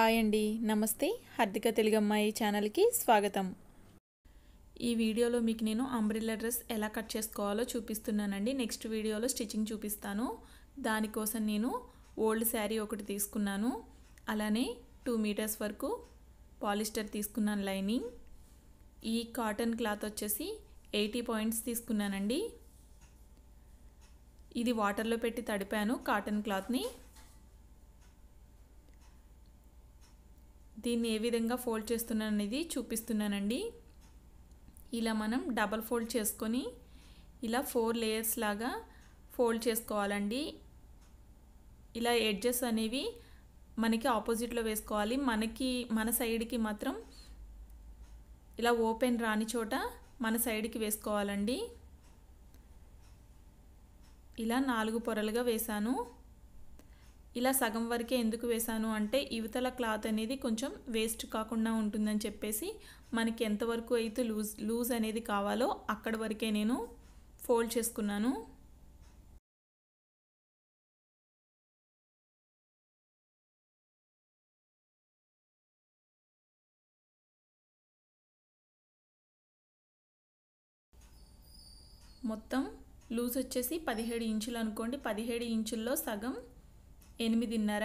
hi అండి నమస్తే హార్దిక తెలుగమ్మాయి ఛానల్కి స్వాగతం ఈ వీడియోలో మీకు నేను అంబ్రిల్లా డ్రెస్ ఎలా కట్ చేసుకోవాలో చూపిస్తున్నానండి నెక్స్ట్ వీడియోలో స్టిచ్చింగ్ చూపిస్తాను దానికోసం నేను ఓల్డ్ శారీ ఒకటి తీసుకున్నాను అలానే టూ మీటర్స్ వరకు పాలిస్టర్ తీసుకున్నాను లైనింగ్ ఈ కాటన్ క్లాత్ వచ్చేసి ఎయిటీ పాయింట్స్ తీసుకున్నానండి ఇది వాటర్లో పెట్టి తడిపాను కాటన్ క్లాత్ని దీన్ని ఏ విధంగా ఫోల్డ్ చేస్తున్నాను అనేది చూపిస్తున్నానండి ఇలా మనం డబల్ ఫోల్డ్ చేసుకొని ఇలా ఫోర్ లేయర్స్ లాగా ఫోల్డ్ చేసుకోవాలండి ఇలా ఎడ్జెస్ అనేవి మనకి ఆపోజిట్లో వేసుకోవాలి మనకి మన సైడ్కి మాత్రం ఇలా ఓపెన్ రాని చోట మన సైడ్కి వేసుకోవాలండి ఇలా నాలుగు పొరలుగా వేశాను ఇలా సగం వరకే ఎందుకు వేశాను అంటే యువతల క్లాత్ అనేది కొంచెం వేస్ట్ కాకుండా ఉంటుందని చెప్పేసి మనకి ఎంతవరకు అయితే లూజ్ లూజ్ అనేది కావాలో అక్కడి వరకే నేను ఫోల్డ్ చేసుకున్నాను మొత్తం లూజ్ వచ్చేసి పదిహేడు ఇంచులు అనుకోండి పదిహేడు ఇంచుల్లో సగం ఎనిమిదిన్నర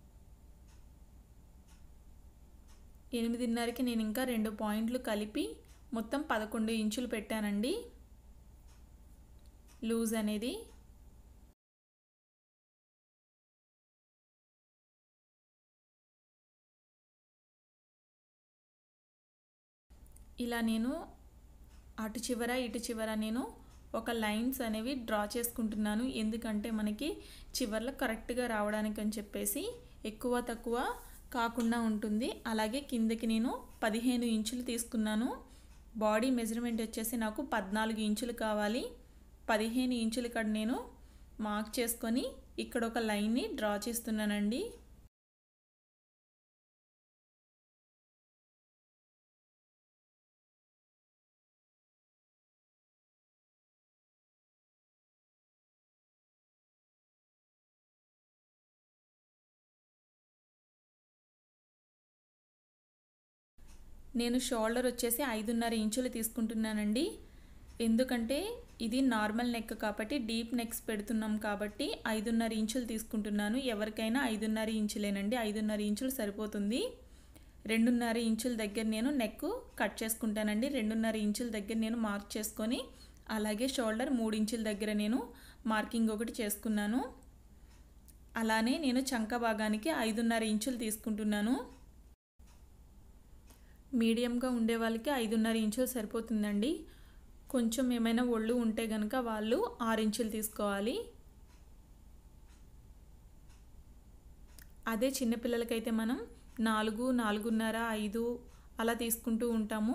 ఎనిమిదిన్నరకి నేను ఇంకా రెండు పాయింట్లు కలిపి మొత్తం పదకొండు ఇంచులు పెట్టానండి లూజ్ అనేది ఇలా నేను అటు చివర ఇటు చివర నేను ఒక లైన్స్ అనేవి డ్రా చేసుకుంటున్నాను ఎందుకంటే మనకి చివర్లో కరెక్ట్గా రావడానికి అని చెప్పేసి ఎక్కువ తక్కువ కాకుండా ఉంటుంది అలాగే కిందకి నేను పదిహేను ఇంచులు తీసుకున్నాను బాడీ మెజర్మెంట్ వచ్చేసి నాకు పద్నాలుగు ఇంచులు కావాలి పదిహేను ఇంచులు ఇక్కడ నేను మార్క్ చేసుకొని ఇక్కడ ఒక లైన్ని డ్రా చేస్తున్నానండి నేను షోల్డర్ వచ్చేసి ఐదున్నర ఇంచులు తీసుకుంటున్నానండి ఎందుకంటే ఇది నార్మల్ నెక్ కాబట్టి డీప్ నెక్స్ పెడుతున్నాం కాబట్టి ఐదున్నర ఇంచులు తీసుకుంటున్నాను ఎవరికైనా ఐదున్నర ఇంచులేనండి ఐదున్నర ఇంచులు సరిపోతుంది రెండున్నర ఇంచుల దగ్గర నేను నెక్ కట్ చేసుకుంటానండి రెండున్నర ఇంచుల దగ్గర నేను మార్క్ చేసుకొని అలాగే షోల్డర్ మూడు ఇంచుల దగ్గర నేను మార్కింగ్ ఒకటి చేసుకున్నాను అలానే నేను చంక భాగానికి ఐదున్నర ఇంచులు తీసుకుంటున్నాను మీడియంగా ఉండే వాళ్ళకి ఐదున్నర ఇంచులు సరిపోతుందండి కొంచెం ఏమైనా ఒళ్ళు ఉంటే కనుక వాళ్ళు ఆరు ఇంచులు తీసుకోవాలి అదే చిన్నపిల్లలకైతే మనం నాలుగు నాలుగున్నర ఐదు అలా తీసుకుంటూ ఉంటాము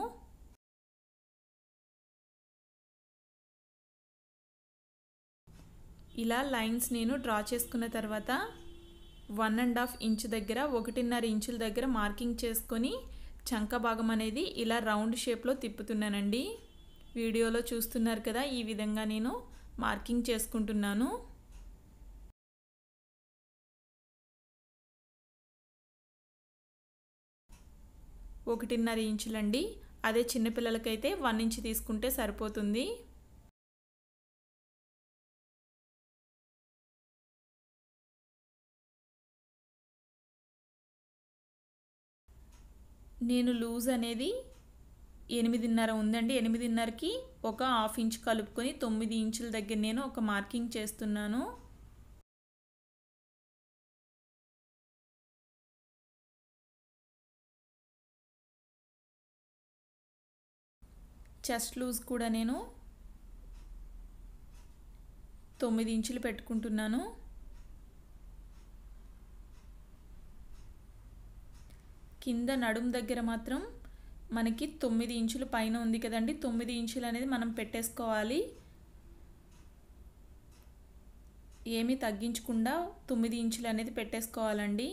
ఇలా లైన్స్ నేను డ్రా చేసుకున్న తర్వాత వన్ అండ్ హాఫ్ ఇంచ్ దగ్గర ఒకటిన్నర ఇంచుల దగ్గర మార్కింగ్ చేసుకొని చంక భాగం అనేది ఇలా రౌండ్ షేప్లో తిప్పుతున్నానండి వీడియోలో చూస్తున్నారు కదా ఈ విధంగా నేను మార్కింగ్ చేసుకుంటున్నాను ఒకటిన్నర ఇంచులండి అదే చిన్నపిల్లలకైతే వన్ ఇంచ్ తీసుకుంటే సరిపోతుంది నేను లూజ్ అనేది ఎనిమిదిన్నర ఉందండి ఎనిమిదిన్నరకి ఒక హాఫ్ ఇంచ్ కలుపుకొని తొమ్మిది ఇంచుల దగ్గర నేను ఒక మార్కింగ్ చేస్తున్నాను చెస్ట్ లూజ్ కూడా నేను తొమ్మిది ఇంచులు పెట్టుకుంటున్నాను కింద నడుం దగ్గర మాత్రం మనకి తొమ్మిది ఇంచులు పైన ఉంది కదండి తొమ్మిది ఇంచులు అనేది మనం పెట్టేసుకోవాలి ఏమీ తగ్గించకుండా తొమ్మిది ఇంచులు అనేది పెట్టేసుకోవాలండి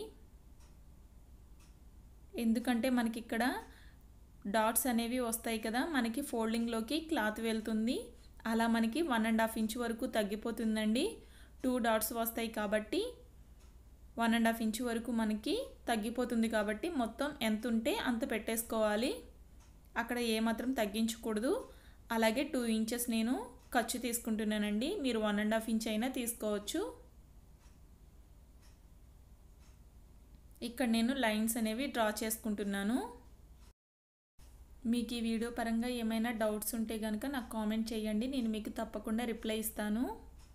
ఎందుకంటే మనకి ఇక్కడ డాట్స్ అనేవి వస్తాయి కదా మనకి ఫోల్డింగ్లోకి క్లాత్ వెళ్తుంది అలా మనకి వన్ అండ్ హాఫ్ ఇంచ్ వరకు తగ్గిపోతుందండి టూ డాట్స్ వస్తాయి కాబట్టి వన్ అండ్ హాఫ్ ఇంచ్ వరకు మనకి తగ్గిపోతుంది కాబట్టి మొత్తం ఎంత ఉంటే అంత పెట్టేసుకోవాలి అక్కడ ఏమాత్రం తగ్గించకూడదు అలాగే టూ ఇంచెస్ నేను ఖర్చు తీసుకుంటున్నానండి మీరు వన్ అండ్ హాఫ్ ఇంచ్ అయినా తీసుకోవచ్చు ఇక్కడ నేను లైన్స్ అనేవి డ్రా చేసుకుంటున్నాను మీకు ఈ వీడియో పరంగా ఏమైనా డౌట్స్ ఉంటే కనుక నాకు కామెంట్ చేయండి నేను మీకు తప్పకుండా రిప్లై ఇస్తాను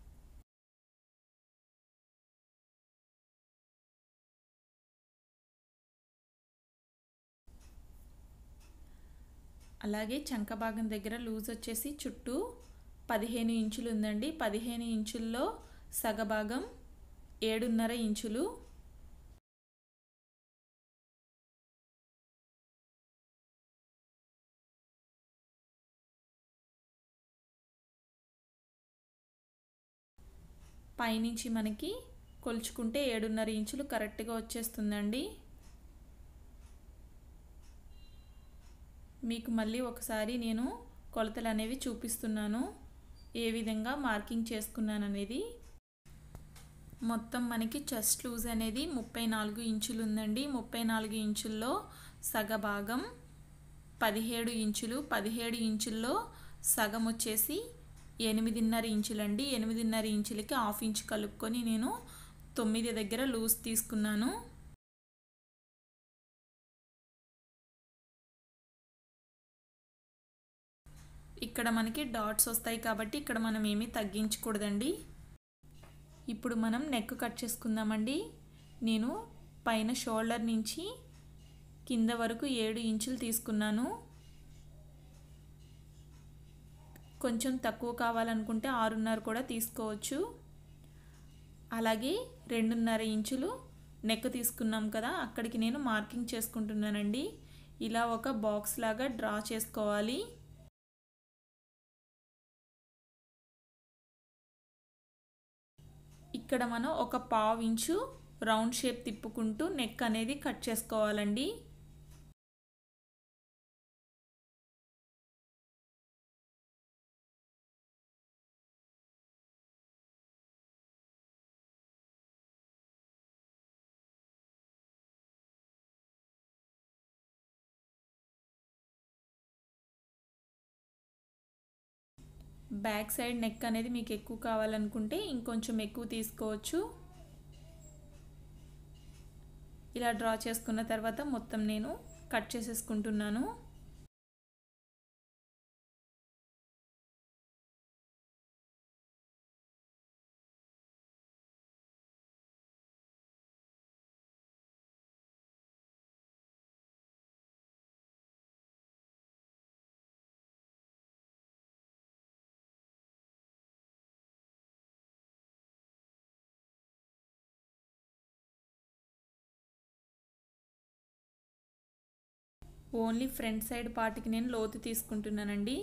అలాగే చంక భాగం దగ్గర లూజ్ వచ్చేసి చుట్టూ పదిహేను ఇంచులు ఉందండి పదిహేను ఇంచుల్లో సగభాగం ఏడున్నర ఇంచులు పైనుంచి మనకి కొలుచుకుంటే ఏడున్నర ఇంచులు కరెక్ట్గా వచ్చేస్తుందండి మీకు మళ్ళీ ఒకసారి నేను కొలతలు అనేవి చూపిస్తున్నాను ఏ విధంగా మార్కింగ్ చేసుకున్నాను అనేది మొత్తం మనకి చెస్ట్ లూజ్ అనేది ముప్పై నాలుగు ఇంచులు ఉందండి ముప్పై నాలుగు ఇంచుల్లో సగభాగం పదిహేడు ఇంచులు పదిహేడు ఇంచుల్లో సగం వచ్చేసి ఎనిమిదిన్నర ఇంచులండి ఎనిమిదిన్నర ఇంచులకి హాఫ్ ఇంచ్ కలుపుకొని నేను తొమ్మిది దగ్గర లూజ్ తీసుకున్నాను ఇక్కడ మనకి డాట్స్ వస్తాయి కాబట్టి ఇక్కడ మనం ఏమీ తగ్గించకూడదండి ఇప్పుడు మనం నెక్ కట్ చేసుకుందామండి నేను పైన షోల్డర్ నుంచి కింద వరకు ఏడు ఇంచులు తీసుకున్నాను కొంచెం తక్కువ కావాలనుకుంటే ఆరున్నర కూడా తీసుకోవచ్చు అలాగే రెండున్నర ఇంచులు నెక్ తీసుకున్నాం కదా అక్కడికి నేను మార్కింగ్ చేసుకుంటున్నానండి ఇలా ఒక బాక్స్ లాగా డ్రా చేసుకోవాలి ఇక్కడ మనం ఒక పావు ఇంచు రౌండ్ షేప్ తిప్పుకుంటూ నెక్ అనేది కట్ చేసుకోవాలండి బ్యాక్ సైడ్ నెక్ అనేది మీకు ఎక్కువ కావాలనుకుంటే ఇంకొంచెం ఎక్కువ తీసుకోవచ్చు ఇలా డ్రా చేసుకున్న తర్వాత మొత్తం నేను కట్ చేసేసుకుంటున్నాను ఓన్లీ ఫ్రంట్ సైడ్ పార్ట్కి నేను లోతు తీసుకుంటున్నానండి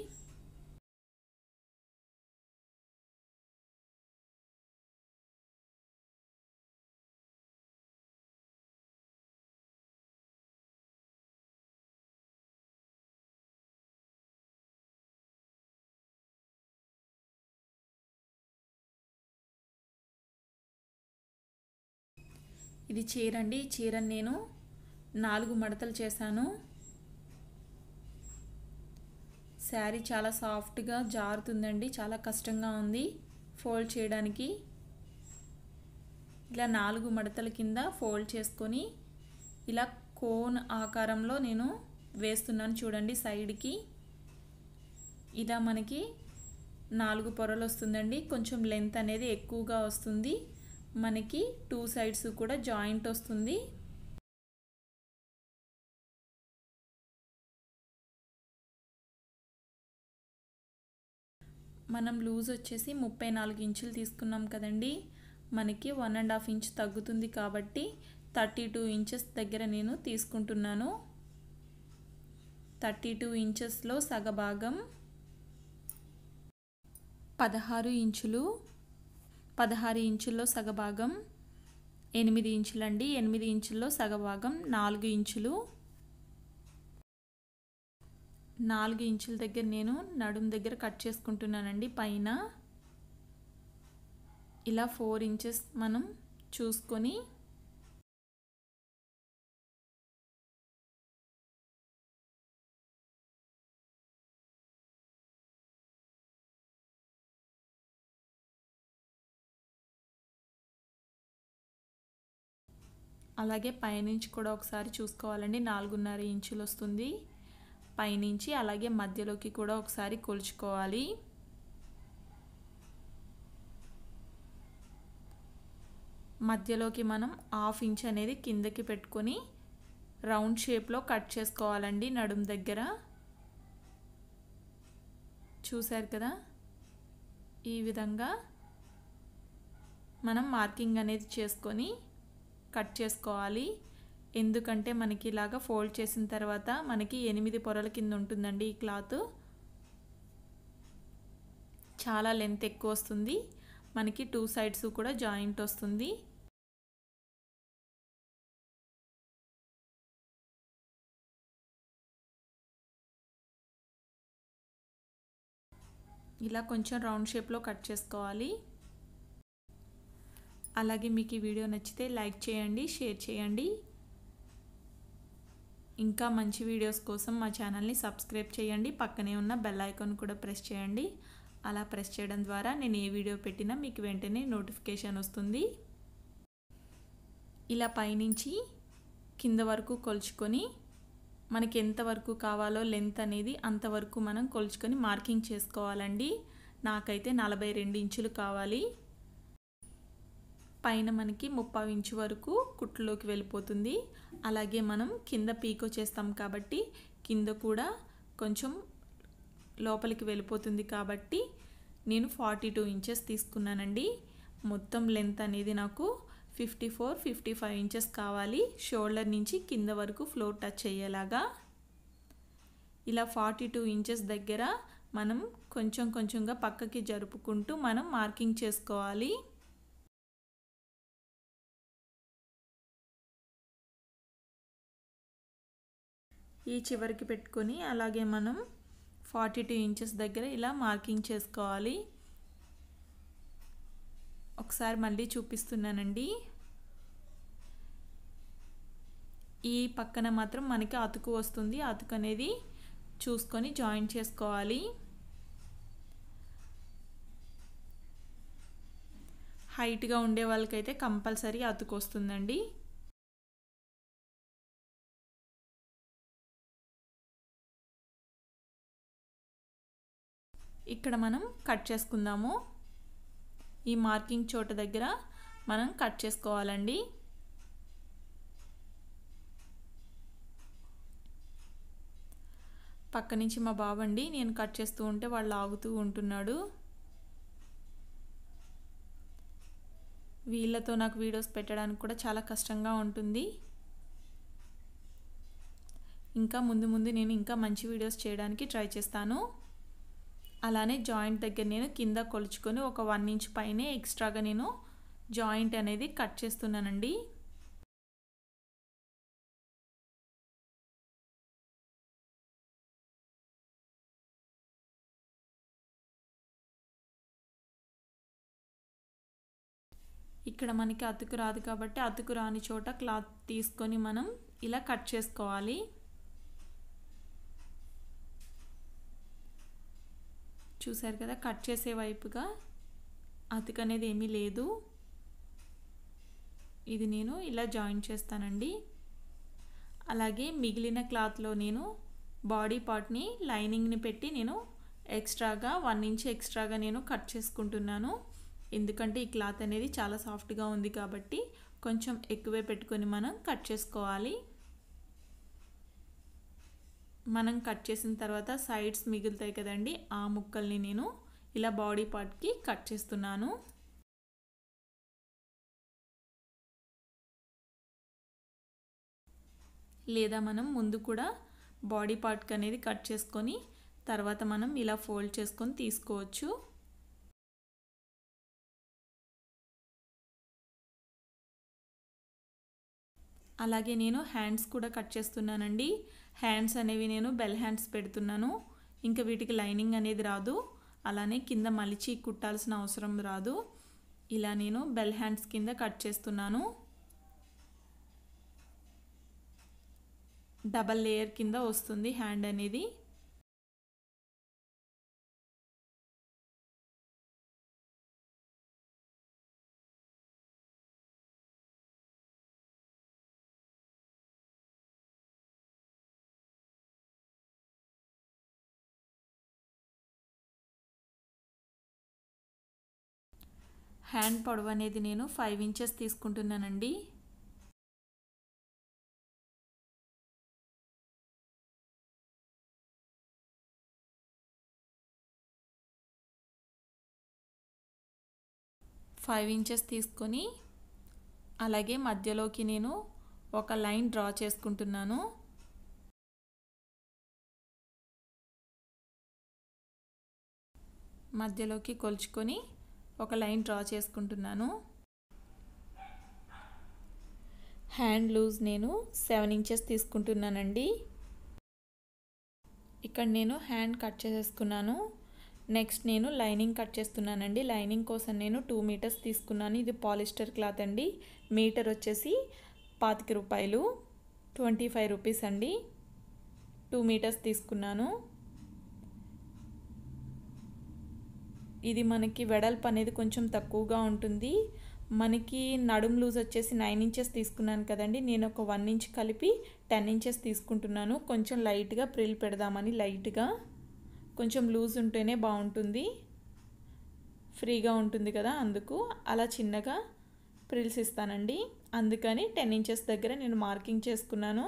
ఇది చీర అండి ఈ చీరని నేను నాలుగు మడతలు చేశాను శారీ చాలా సాఫ్ట్గా జారుతుందండి చాలా కష్టంగా ఉంది ఫోల్డ్ చేయడానికి ఇలా నాలుగు మడతల కింద ఫోల్డ్ చేసుకొని ఇలా కోన్ ఆకారంలో నేను వేస్తున్నాను చూడండి సైడ్కి ఇలా మనకి నాలుగు పొరలు వస్తుందండి కొంచెం లెంత్ అనేది ఎక్కువగా వస్తుంది మనకి టూ సైడ్స్ కూడా జాయింట్ వస్తుంది మనం లూజ్ వచ్చేసి ముప్పై నాలుగు ఇంచులు తీసుకున్నాం కదండి మనకి వన్ అండ్ హాఫ్ ఇంచ్ తగ్గుతుంది కాబట్టి థర్టీ టూ ఇంచెస్ దగ్గర నేను తీసుకుంటున్నాను థర్టీ టూ ఇంచెస్లో సగభాగం పదహారు ఇంచులు పదహారు ఇంచుల్లో సగభాగం ఎనిమిది ఇంచులండి ఎనిమిది ఇంచుల్లో సగభాగం నాలుగు ఇంచులు నాలుగు ఇంచుల దగ్గర నేను నడుము దగ్గర కట్ చేసుకుంటున్నానండి పైన ఇలా ఫోర్ ఇంచెస్ మనం చూసుకొని అలాగే పైనుంచి కూడా ఒకసారి చూసుకోవాలండి నాలుగున్నర ఇంచులు వస్తుంది పైనుంచి అలాగే మధ్యలోకి కూడా ఒకసారి కొలుచుకోవాలి మధ్యలోకి మనం హాఫ్ ఇంచ్ అనేది కిందకి పెట్టుకొని రౌండ్ షేప్లో కట్ చేసుకోవాలండి నడుం దగ్గర చూశారు కదా ఈ విధంగా మనం మార్కింగ్ అనేది చేసుకొని కట్ చేసుకోవాలి ఎందుకంటే మనకి ఇలాగా ఫోల్డ్ చేసిన తర్వాత మనకి ఎనిమిది పొరల కింద ఉంటుందండి ఈ క్లాత్ చాలా లెంత్ ఎక్కువ వస్తుంది మనకి టూ సైడ్స్ కూడా జాయింట్ వస్తుంది ఇలా కొంచెం రౌండ్ షేప్లో కట్ చేసుకోవాలి అలాగే మీకు ఈ వీడియో నచ్చితే లైక్ చేయండి షేర్ చేయండి ఇంకా మంచి వీడియోస్ కోసం మా ఛానల్ని సబ్స్క్రైబ్ చేయండి పక్కనే ఉన్న బెల్ ఐకాన్ కూడా ప్రెస్ చేయండి అలా ప్రెస్ చేయడం ద్వారా నేను ఏ వీడియో పెట్టినా మీకు వెంటనే నోటిఫికేషన్ వస్తుంది ఇలా పైనుంచి కింద వరకు కొలుచుకొని మనకి ఎంతవరకు కావాలో లెంత్ అనేది అంతవరకు మనం కొలుచుకొని మార్కింగ్ చేసుకోవాలండి నాకైతే నలభై రెండు ఇంచులు కావాలి పైన మనకి ముప్పై ఇంచు వరకు కుట్లోకి వెళ్ళిపోతుంది అలాగే మనం కింద పీకో చేస్తాం కాబట్టి కింద కూడా కొంచెం లోపలికి వెళ్ళిపోతుంది కాబట్టి నేను ఫార్టీ టూ ఇంచెస్ తీసుకున్నానండి మొత్తం లెంత్ అనేది నాకు fifty four fifty five inches కావాలి షోల్డర్ నుంచి కింద వరకు ఫ్లోర్ టచ్ అయ్యేలాగా ఇలా ఫార్టీ టూ ఇంచెస్ దగ్గర మనం కొంచెం కొంచెంగా పక్కకి జరుపుకుంటూ మనం మార్కింగ్ చేసుకోవాలి ఈ చివరికి పెట్టుకొని అలాగే మనం ఫార్టీ టూ ఇంచెస్ దగ్గర ఇలా మార్కింగ్ చేసుకోవాలి ఒకసారి మళ్ళీ చూపిస్తున్నానండి ఈ పక్కన మాత్రం మనకి అతుకు వస్తుంది అతుకు అనేది చూసుకొని జాయిన్ చేసుకోవాలి హైట్గా ఉండే వాళ్ళకైతే కంపల్సరీ అతుకు వస్తుందండి ఇక్కడ మనం కట్ చేసుకుందాము ఈ మార్కింగ్ చోట దగ్గర మనం కట్ చేసుకోవాలండి పక్క నుంచి మా బాబండి నేను కట్ చేస్తూ ఉంటే వాళ్ళు ఆగుతూ ఉంటున్నాడు వీళ్ళతో నాకు వీడియోస్ పెట్టడానికి కూడా చాలా కష్టంగా ఉంటుంది ఇంకా ముందు ముందు నేను ఇంకా మంచి వీడియోస్ చేయడానికి ట్రై చేస్తాను అలానే జాయింట్ దగ్గర నేను కింద కొలుచుకొని ఒక వన్ ఇంచ్ పైనే ఎక్స్ట్రాగా నేను జాయింట్ అనేది కట్ చేస్తున్నానండి ఇక్కడ మనకి అతుకు రాదు కాబట్టి అతుకు రాని చోట క్లాత్ తీసుకొని మనం ఇలా కట్ చేసుకోవాలి చూసారు కదా కట్ చేసే వైపుగా అతుకు అనేది ఏమీ లేదు ఇది నేను ఇలా జాయిన్ చేస్తానండి అలాగే మిగిలిన క్లాత్లో నేను బాడీ పార్ట్ని లైనింగ్ని పెట్టి నేను ఎక్స్ట్రాగా వన్ ఇంచ్ ఎక్స్ట్రాగా నేను కట్ చేసుకుంటున్నాను ఎందుకంటే ఈ క్లాత్ అనేది చాలా సాఫ్ట్గా ఉంది కాబట్టి కొంచెం ఎక్కువే పెట్టుకొని మనం కట్ చేసుకోవాలి మనం కట్ చేసిన తర్వాత సైడ్స్ మిగులుతాయి కదండి ఆ ముక్కల్ని నేను ఇలా బాడీ పార్ట్కి కట్ చేస్తున్నాను లేదా మనం ముందు కూడా బాడీ పార్ట్కి అనేది కట్ చేసుకొని తర్వాత మనం ఇలా ఫోల్డ్ చేసుకొని తీసుకోవచ్చు అలాగే నేను హ్యాండ్స్ కూడా కట్ చేస్తున్నానండి హ్యాండ్స్ అనేవి నేను బెల్ హ్యాండ్స్ పెడుతున్నాను ఇంకా వీటికి లైనింగ్ అనేది రాదు అలానే కింద మలిచి కుట్టాల్సిన అవసరం రాదు ఇలా నేను బెల్ హ్యాండ్స్ కింద కట్ చేస్తున్నాను డబల్ లేయర్ కింద వస్తుంది హ్యాండ్ అనేది హ్యాండ్ పొడవు అనేది నేను ఫైవ్ ఇంచెస్ తీసుకుంటున్నానండి ఫైవ్ ఇంచెస్ తీసుకొని అలాగే మధ్యలోకి నేను ఒక లైన్ డ్రా చేసుకుంటున్నాను మధ్యలోకి కొలుచుకొని ఒక లైన్ డ్రా చేసుకుంటున్నాను హ్యాండ్ లూజ్ నేను సెవెన్ ఇంచెస్ తీసుకుంటున్నానండి ఇక్కడ నేను హ్యాండ్ కట్ చేసేసుకున్నాను నెక్స్ట్ నేను లైనింగ్ కట్ చేస్తున్నానండి లైనింగ్ కోసం నేను టూ మీటర్స్ తీసుకున్నాను ఇది పాలిస్టర్ క్లాత్ అండి మీటర్ వచ్చేసి పాతిక రూపాయలు ట్వంటీ ఫైవ్ రూపీస్ అండి టూ మీటర్స్ తీసుకున్నాను ఇది మనకి వెడల్పు అనేది కొంచెం తక్కువగా ఉంటుంది మనకి నడుం లూజ్ వచ్చేసి నైన్ ఇంచెస్ తీసుకున్నాను కదండి నేను ఒక వన్ ఇంచ్ కలిపి టెన్ ఇంచెస్ తీసుకుంటున్నాను కొంచెం లైట్గా ప్రిల్ పెడదామని లైట్గా కొంచెం లూజ్ ఉంటేనే బాగుంటుంది ఫ్రీగా ఉంటుంది కదా అందుకు అలా చిన్నగా ప్రిల్స్ ఇస్తానండి అందుకని టెన్ ఇంచెస్ దగ్గర నేను మార్కింగ్ చేసుకున్నాను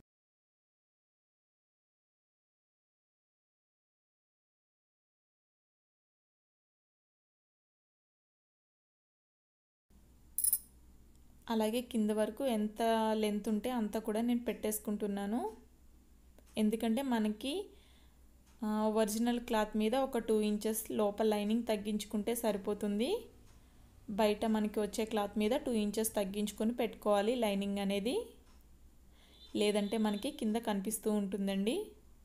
అలాగే కింద వరకు ఎంత లెంత్ ఉంటే అంత కూడా నేను పెట్టేసుకుంటున్నాను ఎందుకంటే మనకి ఒరిజినల్ క్లాత్ మీద ఒక టూ ఇంచెస్ లోపల లైనింగ్ తగ్గించుకుంటే సరిపోతుంది బయట మనకి వచ్చే క్లాత్ మీద టూ ఇంచెస్ తగ్గించుకొని పెట్టుకోవాలి లైనింగ్ అనేది లేదంటే మనకి కింద కనిపిస్తూ ఉంటుందండి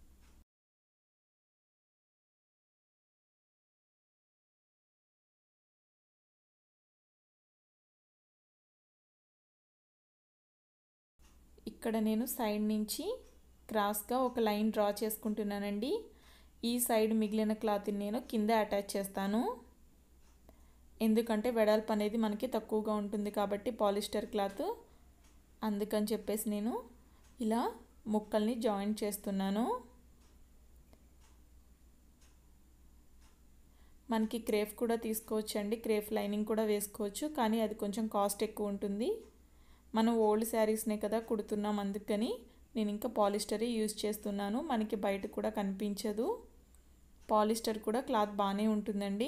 ఇక్కడ నేను సైడ్ నుంచి క్రాస్గా ఒక లైన్ డ్రా చేసుకుంటున్నానండి ఈ సైడ్ మిగిలిన క్లాత్ని నేను కింద అటాచ్ చేస్తాను ఎందుకంటే వెడల్పు అనేది మనకి తక్కువగా ఉంటుంది కాబట్టి పాలిస్టర్ క్లాత్ అందుకని చెప్పేసి నేను ఇలా ముక్కల్ని జాయింట్ చేస్తున్నాను మనకి క్రేఫ్ కూడా తీసుకోవచ్చు అండి క్రేఫ్ లైనింగ్ కూడా వేసుకోవచ్చు కానీ అది కొంచెం కాస్ట్ ఎక్కువ ఉంటుంది మనం ఓల్డ్ శారీస్నే కదా కుడుతున్నాం అందుకని నేను ఇంకా పాలిస్టరే యూజ్ చేస్తున్నాను మనకి బయట కూడా కనిపించదు పాలిస్టర్ కూడా క్లాత్ బాగానే ఉంటుందండి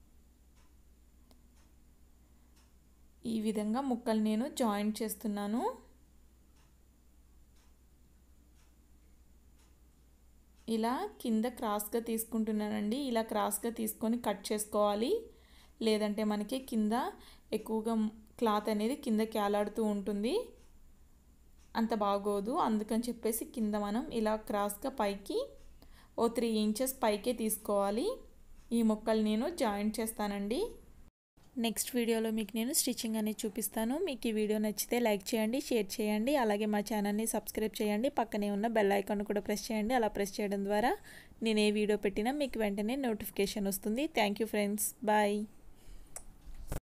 ఈ విధంగా ముక్కలు నేను జాయింట్ చేస్తున్నాను ఇలా కింద క్రాస్గా తీసుకుంటున్నానండి ఇలా క్రాస్గా తీసుకొని కట్ చేసుకోవాలి లేదంటే మనకి కింద ఎక్కువగా క్లాత్ అనేది కింద కేలాడుతూ ఉంటుంది అంత బాగోదు అందుకని చెప్పేసి కింద మనం ఇలా క్రాస్గా పైకి ఓ త్రీ ఇంచెస్ పైకే తీసుకోవాలి ఈ ముక్కలు నేను జాయింట్ చేస్తానండి నెక్స్ట్ వీడియోలో మీకు నేను స్టిచ్చింగ్ అనేది చూపిస్తాను మీకు ఈ వీడియో నచ్చితే లైక్ చేయండి షేర్ చేయండి అలాగే మా ఛానల్ని సబ్స్క్రైబ్ చేయండి పక్కనే ఉన్న బెల్ ఐకాన్ కూడా ప్రెస్ చేయండి అలా ప్రెస్ చేయడం ద్వారా నేను ఏ వీడియో పెట్టినా మీకు వెంటనే నోటిఫికేషన్ వస్తుంది థ్యాంక్ యూ ఫ్రెండ్స్ బాయ్